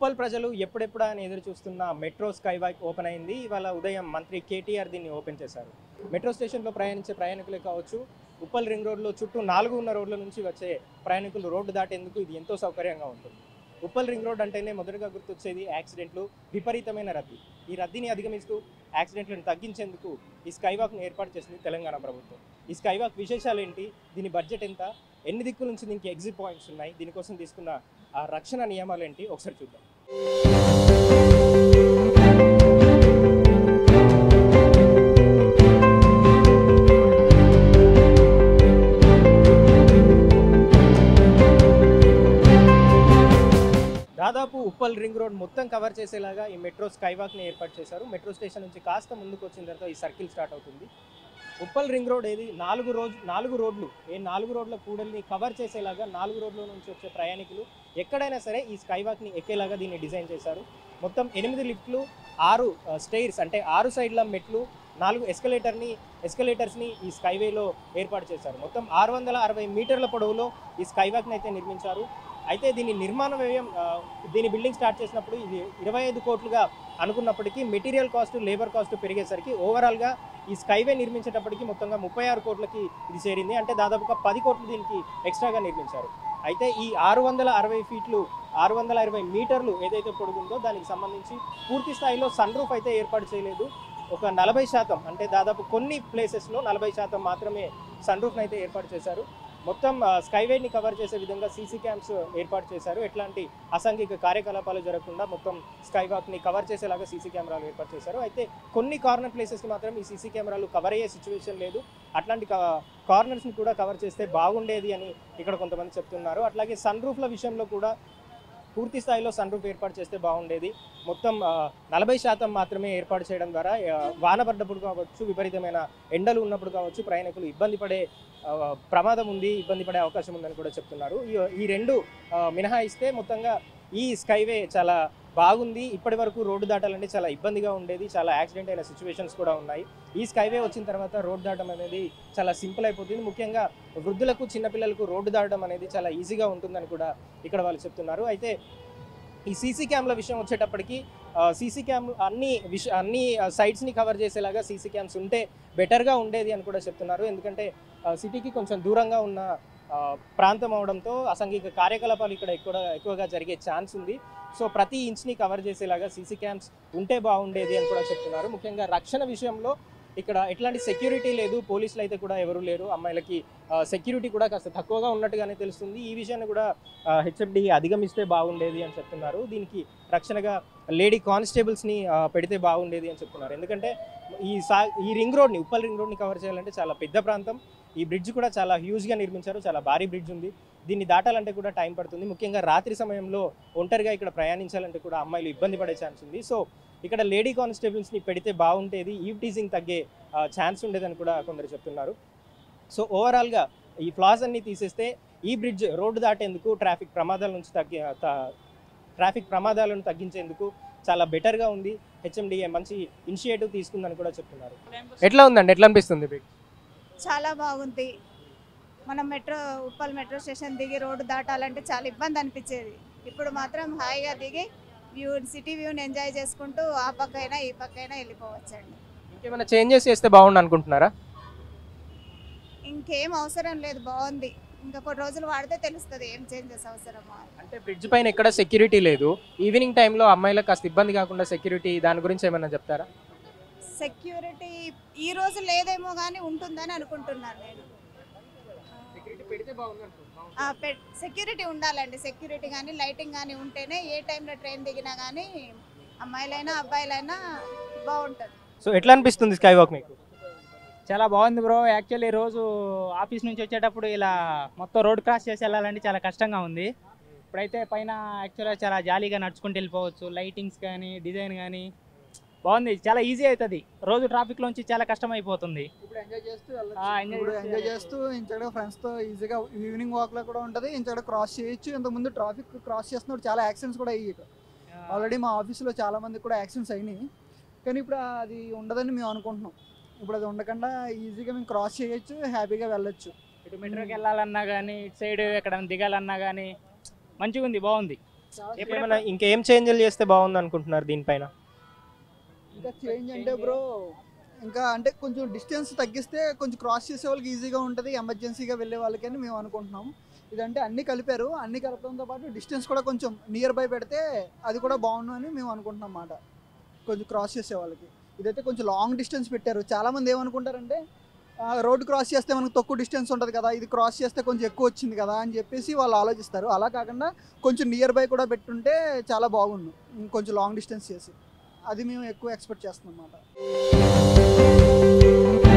ఉప్పల్ ప్రజలు ఎప్పుడెప్పుడా అని ఎదురు చూస్తున్న మెట్రో స్కై వాక్ ఓపెన్ అయింది ఇవాళ ఉదయం మంత్రి కేటీఆర్ దీన్ని ఓపెన్ చేశారు మెట్రో స్టేషన్లో ప్రయాణించే ప్రయాణికులే కావచ్చు ఉప్పల్ రింగ్ రోడ్లో చుట్టూ నాలుగు ఉన్న రోడ్ల నుంచి వచ్చే ప్రయాణికులు రోడ్డు దాటేందుకు ఇది ఎంతో సౌకర్యంగా ఉంటుంది ఉప్పల్ రింగ్ రోడ్ అంటేనే మొదటగా గుర్తొచ్చేది యాక్సిడెంట్లు విపరీతమైన రద్దీ ఈ రద్దీని అధిగమిస్తూ యాక్సిడెంట్లను తగ్గించేందుకు ఈ స్కై వాక్ను ఏర్పాటు చేసింది తెలంగాణ ప్రభుత్వం ఈ స్కై వాక్ విశేషాలు ఏంటి దీని బడ్జెట్ ఎంత ఎన్ని దిక్కుల నుంచి దీనికి ఎగ్జిట్ పాయింట్స్ ఉన్నాయి దీనికోసం తీసుకున్న ఆ రక్షణ నియమాలు ఏంటి ఒకసారి చూద్దాం దాదాపు ఉప్పల్ రింగ్ రోడ్ మొత్తం కవర్ చేసేలాగా ఈ మెట్రో స్కై వాక్ని ఏర్పాటు చేశారు మెట్రో స్టేషన్ నుంచి కాస్త ముందుకు వచ్చిన తర్వాత ఈ సర్కిల్ స్టార్ట్ అవుతుంది ఉప్పల్ రింగ్ రోడ్ ఏది నాలుగు రోజు నాలుగు రోడ్లు ఏ నాలుగు రోడ్ల కూడల్ని కవర్ చేసేలాగా నాలుగు రోడ్ల నుంచి వచ్చే ప్రయాణికులు ఎక్కడైనా సరే ఈ స్కై వాక్ని ఎక్కేలాగా దీన్ని డిజైన్ చేశారు మొత్తం ఎనిమిది లిఫ్ట్లు ఆరు స్టైర్స్ అంటే ఆరు సైడ్ల మెట్లు నాలుగు ఎస్కలేటర్ని ఎస్కలేటర్స్ని ఈ స్కైవేలో ఏర్పాటు చేశారు మొత్తం ఆరు వందల అరవై మీటర్ల పొడవులో ఈ స్కై వాక్ని అయితే నిర్మించారు అయితే దీని నిర్మాణ వ్యయం ఆ, దీని బిల్డింగ్ స్టార్ట్ చేసినప్పుడు ఇది ఇరవై ఐదు కోట్లుగా అనుకున్నప్పటికీ మెటీరియల్ కాస్ట్ లేబర్ కాస్ట్ పెరిగేసరికి ఓవరాల్గా ఈ స్కైవే నిర్మించేటప్పటికి మొత్తంగా ముప్పై ఆరు కోట్లకి ఇది చేరింది అంటే దాదాపుగా పది కోట్లు దీనికి ఎక్స్ట్రాగా నిర్మించారు అయితే ఈ ఆరు వందల అరవై ఫీట్లు ఆరు వందల అరవై మీటర్లు ఏదైతే పొడుగుందో దానికి సంబంధించి పూర్తి స్థాయిలో సన్ రూఫ్ అయితే ఏర్పాటు చేయలేదు ఒక నలభై శాతం అంటే దాదాపు కొన్ని ప్లేసెస్లో నలభై శాతం మాత్రమే సన్ రూఫ్ని అయితే ఏర్పాటు చేశారు మొత్తం ఆ, స్కైవేని కవర్ చేసే విధంగా సీసీ క్యామ్స్ ఏర్పాటు చేశారు ఎట్లాంటి అసాంఘిక కార్యకలాపాలు జరగకుండా మొత్తం స్కై వాక్ని కవర్ చేసేలాగా సీసీ కెమెరాలు ఏర్పాటు చేశారు అయితే కొన్ని కార్నర్ ప్లేసెస్కి మాత్రం ఈ సీసీ కెమెరాలు కవర్ అయ్యే సిచ్యువేషన్ లేదు అట్లాంటి కార్నర్స్ని కూడా కవర్ చేస్తే బాగుండేది అని ఇక్కడ కొంతమంది చెప్తున్నారు అట్లాగే సన్ రూఫ్ల విషయంలో కూడా పూర్తి స్థాయిలో సన్ రూఫ్ ఏర్పాటు చేస్తే బాగుండేది మొత్తం ఆ, నలభై శాతం మాత్రమే ఏర్పాటు చేయడం ద్వారా ఆ, వాన పడ్డప్పుడు కావచ్చు విపరీతమైన ఎండలు ఉన్నప్పుడు కావచ్చు ప్రయాణికులు ఇబ్బంది పడే ఆ, ప్రమాదం ఉంది ఇబ్బంది పడే అవకాశం ఉందని కూడా చెప్తున్నారు ఈ- ఈ రెండు ఆ, మినహాయిస్తే మొత్తంగా ఈ స్కైవే చాలా బాగుంది ఇప్పటి వరకు రోడ్డు దాటాలంటే చాలా ఇబ్బందిగా ఉండేది చాలా యాక్సిడెంట్ అయిన సిచ్యువేషన్స్ కూడా ఉన్నాయి ఈ స్కైవే వచ్చిన తర్వాత రోడ్డు దాటం అనేది చాలా సింపుల్ అయిపోతుంది ముఖ్యంగా వృద్ధులకు చిన్నపిల్లలకు రోడ్డు దాటడం అనేది చాలా ఈజీగా ఉంటుందని కూడా ఇక్కడ వాళ్ళు చెప్తున్నారు అయితే ఈ సీసీ క్యామ్ల విషయం వచ్చేటప్పటికి సీసీ క్యామ్ అన్ని విష అన్ని సైట్స్ని కవర్ చేసేలాగా సీసీ క్యామ్స్ ఉంటే బెటర్గా ఉండేది అని కూడా చెప్తున్నారు ఎందుకంటే సిటీకి కొంచెం దూరంగా ఉన్న ఆ, ప్రాంతం అవడంతో అసాంఘిక కార్యకలాపాలు ఇక్కడ ఎక్కువ ఎక్కువగా జరిగే ఛాన్స్ ఉంది సో ప్రతి ఇంచ్ని కవర్ చేసేలాగా సీసీ క్యామ్స్ ఉంటే బాగుండేది అని కూడా చెప్తున్నారు ముఖ్యంగా రక్షణ విషయంలో ఇక్కడ ఎట్లాంటి సెక్యూరిటీ లేదు పోలీసులు అయితే కూడా ఎవరు లేరు అమ్మాయిలకి సెక్యూరిటీ కూడా కాస్త తక్కువగా ఉన్నట్టుగానే తెలుస్తుంది ఈ విషయాన్ని కూడా హెచ్ఎఫ్డి అధిగమిస్తే బాగుండేది అని చెప్తున్నారు దీనికి రక్షణగా లేడీ కానిస్టేబుల్స్ని పెడితే బాగుండేది అని చెప్తున్నారు ఎందుకంటే ఈ సా ఈ రింగ్ రోడ్ని ఉప్పల్ రింగ్ రోడ్ని కవర్ చేయాలంటే చాలా పెద్ద ప్రాంతం ఈ బ్రిడ్జ్ కూడా చాలా హ్యూజ్గా నిర్మించారు చాలా భారీ బ్రిడ్జ్ ఉంది దీన్ని దాటాలంటే కూడా టైం పడుతుంది ముఖ్యంగా రాత్రి సమయంలో ఒంటరిగా ఇక్కడ ప్రయాణించాలంటే కూడా అమ్మాయిలు ఇబ్బంది పడే ఛాన్స్ ఉంది సో ఇక్కడ లేడీ కానిస్టేబుల్స్ని పెడితే బాగుంటేది ఈవ్ టీజింగ్ తగ్గే ఛాన్స్ ఉండేదని కూడా కొందరు చెప్తున్నారు సో ఓవరాల్గా ఈ ఫ్లాస్ అన్ని తీసేస్తే ఈ బ్రిడ్జ్ రోడ్డు దాటేందుకు ట్రాఫిక్ ప్రమాదాల నుంచి తగ్గి త- ట్రాఫిక్ ప్రమాదాలను తగ్గించేందుకు చాలా బెటర్గా ఉంది హెచ్ఎండిఏ మంచి ఇనిషియేటివ్ తీసుకుందని కూడా చెప్తున్నారు ఎట్లా ఉందండి ఎట్లా అనిపిస్తుంది బ్రిడ్జ్ చాలా బాగుంది మనం మెట్రో ఉప్పల్ మెట్రో స్టేషన్ దిగి రోడ్డు దాటాలంటే చాలా ఇబ్బంది అనిపించేది ఇప్పుడు మాత్రం హాయిగా దిగి వ్యూ సిటీ వ్యూని ఎంజాయ్ చేసుకుంటూ ఆ పక్కైనా ఈ పక్కైనా వెళ్ళిపోవచ్చండి ఇంకేమైనా చేంజెస్ చేస్తే బాగుండు అనుకుంటున్నారా ఇంకేం అవసరం లేదు బాగుంది ఇంకా కొన్ని రోజులు వాడితే తెలుస్తుంది ఏం చేంజెస్ అవసరమో అని. అంటే బ్రిడ్జ్ పైన ఎక్కడ సెక్యూరిటీ లేదు ఈవినింగ్ టైంలో అమ్మాయిలకు కాస్త ఇబ్బంది కాకుండా సెక్యూరిటీ దాని గురించి ఏమైనా చెప్తారా సెక్యూరిటీ ఈ రోజు లేదేమో కానీ ఉంటుందని అనుకుంటున్నాను నేను ఆ, పె- సెక్యూరిటీ ఉండాలండి సెక్యూరిటీ కానీ లైటింగ్ కానీ ఉంటేనే ఏ టైంలో ట్రైన్ దిగినా కానీ అమ్మాయిలైనా అబ్బాయిలైనా బాగుంటుంది సో ఎట్లా అనిపిస్తుంది స్కై వాక్ మీకు చాలా బాగుంది బ్రో యాక్చువల్లీ రోజు ఆఫీస్ నుంచి వచ్చేటప్పుడు ఇలా మొత్తం రోడ్ క్రాస్ చేసి వెళ్ళాలంటే చాలా కష్టంగా ఉంది ఇప్పుడైతే పైన యాక్చువల్గా చాలా జాలీగా నడుచుకుంటూ వెళ్ళిపోవచ్చు లైటింగ్స్ కానీ డిజైన్ కానీ బాగుంది చాలా ఈజీ అవుతుంది రోజు ట్రాఫిక్లోంచి చాలా కష్టం అయిపోతుంది ఇప్పుడు ఎంజాయ్ చేస్తూ ఆ, వెళ్ళొచ్చు enjoy ఇప్పుడు చేస్తూ ఎంజాయ్ వెళ్ళొచ్చు. చేస్తూ ఇంచడ ఫ్రెండ్స్ తో ఈజీగా ఈవినింగ్ వాక్ లో కూడా ఉంటది ఇంచడ క్రాస్ చేయొచ్చు ఇంతకు ముందు ట్రాఫిక్ క్రాస్ చేస్తున్నప్పుడు చాలా యాక్సిడెంట్స్ కూడా అయ్యాయి ఆల్రెడీ మా ఆఫీస్లో చాలా మంది కూడా యాక్సిడెంట్స్ అయినాయి కానీ ఇప్పుడు అది ఉండదని మేము అనుకుంటున్నాం ఇప్పుడు అది ఉండకుండా ఈజీగా మేము క్రాస్ చేయొచ్చు హ్యాపీగా వెళ్ళొచ్చు ఇటు మెట్రోకి వెళ్ళాలన్నా కానీ ఇటు సైడ్ ఎక్కడ దిగాలన్నా కానీ మంచిగా ఉంది బాగుంది ఏమైనా ఇంకేం చేంజ్లు చేస్తే బాగుంది అనుకుంటున్నారు దీనిపైన ఇంకా చేంజ్ అంటే బ్రో ఇంకా అంటే కొంచెం డిస్టెన్స్ తగ్గిస్తే కొంచెం క్రాస్ చేసే వాళ్ళకి ఈజీగా ఉంటుంది ఎమర్జెన్సీగా వెళ్ళే వాళ్ళకని మేము అనుకుంటున్నాం ఇదంటే అన్ని కలిపారు అన్ని కలపడంతో పాటు డిస్టెన్స్ కూడా కొంచెం నియర్ బై పెడితే అది కూడా బాగుండు అని మేము అనుకుంటున్నాం అన్నమాట కొంచెం క్రాస్ చేసే వాళ్ళకి ఇదైతే కొంచెం లాంగ్ డిస్టెన్స్ పెట్టారు చాలామంది ఏమనుకుంటారంటే రోడ్ క్రాస్ చేస్తే మనకు తక్కువ డిస్టెన్స్ ఉంటుంది కదా ఇది క్రాస్ చేస్తే కొంచెం ఎక్కువ వచ్చింది కదా అని చెప్పేసి వాళ్ళు ఆలోచిస్తారు అలా కాకుండా కొంచెం నియర్ బై కూడా పెట్టుంటే చాలా బాగుండు కొంచెం లాంగ్ డిస్టెన్స్ చేసి అది మేము ఎక్కువ ఎక్స్పెక్ట్ చేస్తున్నాం అన్నమాట